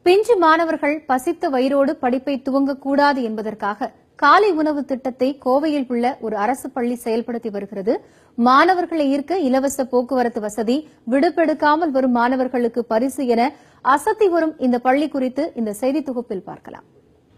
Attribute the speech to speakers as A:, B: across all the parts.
A: பிஞ்சு மாணவர்கள் பசித்த வயிறோடு படிப்பை துவங்கக்கூடாது என்பதற்காக காலை உணவு திட்டத்தை கோவையில் உள்ள ஒரு அரசு பள்ளி செயல்படுத்தி வருகிறது மாணவர்களை ஈர்க்க இலவச போக்குவரத்து வசதி விடுப்பெடுக்காமல் வரும் மாணவர்களுக்கு பரிசு என அசத்தி வரும் இந்த பள்ளி குறித்து இந்த செய்தி தொகுப்பில் பார்க்கலாம்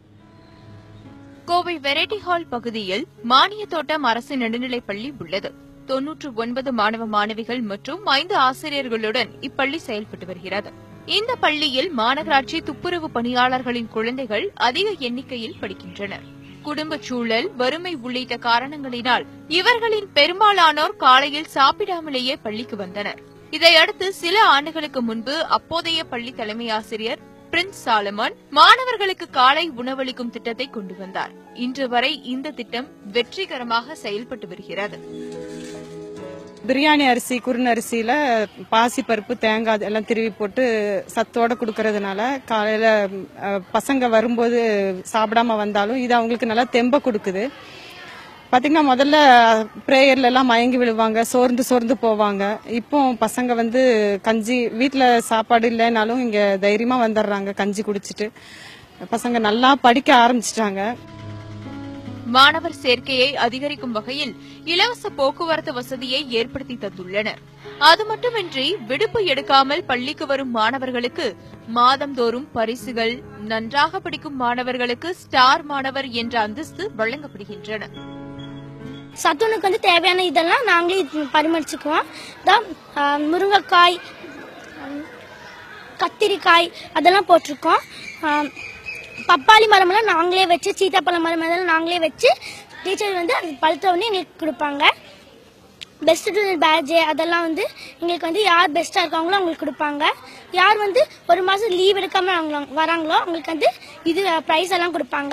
B: கோவை வெரைட்டி ஹால் பகுதியில் மானிய தோட்டம் அரசு நடுநிலைப் பள்ளி உள்ளது தொன்னூற்று ஒன்பது மாணவ மாணவிகள் மற்றும் ஐந்து ஆசிரியர்களுடன் இப்பள்ளி செயல்பட்டு வருகிறது இந்த பள்ளியில் மாநகராட்சி துப்புரவு பணியாளர்களின் குழந்தைகள் அதிக எண்ணிக்கையில் படிக்கின்றனர் குடும்பச் சூழல் வறுமை உள்ளிட்ட காரணங்களினால் இவர்களின் பெரும்பாலானோர் காலையில் சாப்பிடாமலேயே பள்ளிக்கு வந்தனர் இதையடுத்து சில ஆண்டுகளுக்கு முன்பு அப்போதைய பள்ளி தலைமை ஆசிரியர் பிரின்ஸ் சாலமன் மாணவர்களுக்கு காலை உணவளிக்கும் திட்டத்தை கொண்டு வந்தார் இன்று வரை இந்த திட்டம் வெற்றிகரமாக செயல்பட்டு வருகிறது
C: பிரியாணி அரிசி குருண அரிசியில பாசி பருப்பு தேங்காய் எல்லாம் திருவி போட்டு சத்தோட கொடுக்கறதுனால காலையில அஹ், பசங்க வரும்போது சாப்பிடாம வந்தாலும் இது அவங்களுக்கு நல்லா தெம்ப கொடுக்குது பாத்தீங்கன்னா முதல்ல பிரேயர்ல எல்லாம் மயங்கி விழுவாங்க சோர்ந்து சோர்ந்து போவாங்க இப்போ பசங்க வந்து கஞ்சி வீட்ல சாப்பாடு இல்லைனாலும் இங்க தைரியமா வந்துடுறாங்க கஞ்சி குடிச்சிட்டு பசங்க நல்லா படிக்க ஆரம்பிச்சிட்டாங்க
B: மாணவர் சேர்க்கையை அதிகரிக்கும் வகையில் இலவச போக்குவரத்து வசதியை ஏற்படுத்தி தந்துள்ளனர் அது மட்டுமின்றி விடுப்பு எடுக்காமல் பள்ளிக்கு வரும் மாணவர்களுக்கு மாதந்தோறும் பரிசுகள் நன்றாக படிக்கும் மாணவர்களுக்கு ஸ்டார் மாணவர் என்ற அந்தஸ்து வழங்கப்படுகின்றன
D: சத்துணுக்கு வந்து தேவையான இதெல்லாம் நாங்களே இது பரிமளிச்சுக்குவோம் தான் முருங்கைக்காய் ஹம், கத்திரிக்காய் அதெல்லாம் போட்டிருக்கோம் ஆம், பப்பாளி மரமெல்லாம் நாங்களே வச்சு சீத்தாப்பழம் மரம் அதெல்லாம் நாங்களே வச்சு டீச்சர் வந்து அது பழுத்த உடனே எங்களுக்கு கொடுப்பாங்க பெஸ்ட் ஸ்டூடெண்ட் பேட்ஜ் அதெல்லாம் வந்து எங்களுக்கு வந்து யார் பெஸ்ட்டாக இருக்காங்களோ அவங்களுக்கு கொடுப்பாங்க யார் வந்து ஒரு மாதம் லீவ் எடுக்காம அவங்கள- வராங்களோ அவங்களுக்கு வந்து இது ப்ரைஸ் எல்லாம் கொடுப்பாங்க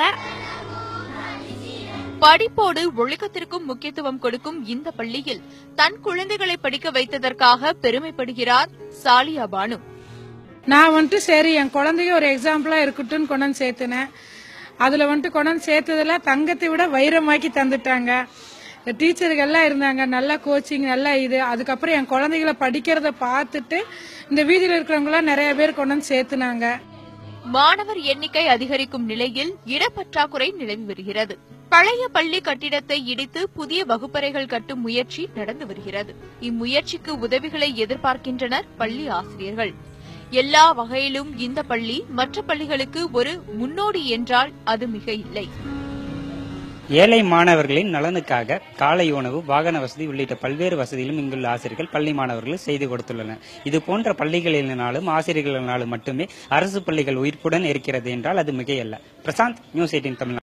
B: படிப்போடு ஒழுக்கத்திற்கும் முக்கியத்துவம் கொடுக்கும் இந்த பள்ளியில் தன் குழந்தைகளை படிக்க வைத்ததற்காக பெருமைப்படுகிறார் சாலியா பானு
E: நான் வந்துட்டு சரி என் குழந்தைய ஒரு எக்ஸாம்பிளா இருக்கட்டும்னு கொண்டாந்து சேர்த்துனேன் அதுல வந்துட்டு கொண்டாந்து சேர்த்ததுல தங்கத்தை விட வைரமாக்கி தந்துட்டாங்க டீச்சர்கள்லாம் இருந்தாங்க நல்ல கோச்சிங் நல்ல இது அதுக்கப்புறம் என் குழந்தைகளை படிக்கிறத பார்த்துட்டு இந்த வீதியில் இருக்கிறவங்களாம் நிறைய பேர் கொண்டாந்து சேர்த்துனாங்க
B: மாணவர் எண்ணிக்கை அதிகரிக்கும் நிலையில் இடப்பற்றாக்குறை நிலவி வருகிறது பழைய பள்ளி கட்டிடத்தை இடித்து புதிய வகுப்பறைகள் கட்டும் முயற்சி நடந்து வருகிறது இம்முயற்சிக்கு உதவிகளை எதிர்பார்க்கின்றனர் பள்ளி ஆசிரியர்கள் எல்லா வகையிலும் இந்த பள்ளி மற்ற பள்ளிகளுக்கு ஒரு முன்னோடி என்றால் அது மிக இல்லை
F: ஏழை மாணவர்களின் நலனுக்காக காலை உணவு வாகன வசதி உள்ளிட்ட பல்வேறு வசதிகளும் இங்குள்ள ஆசிரியர்கள் பள்ளி மாணவர்களுக்கு செய்து கொடுத்துள்ளனர் இது போன்ற பள்ளிகளினாலும் ஆசிரியர்களினாலும் மட்டுமே அரசு பள்ளிகள் உயிர்ப்புடன் இருக்கிறது என்றால் அது மிகையல்ல பிரசாந்த் நியூஸ் எயிட்டின் தமிழ்நாடு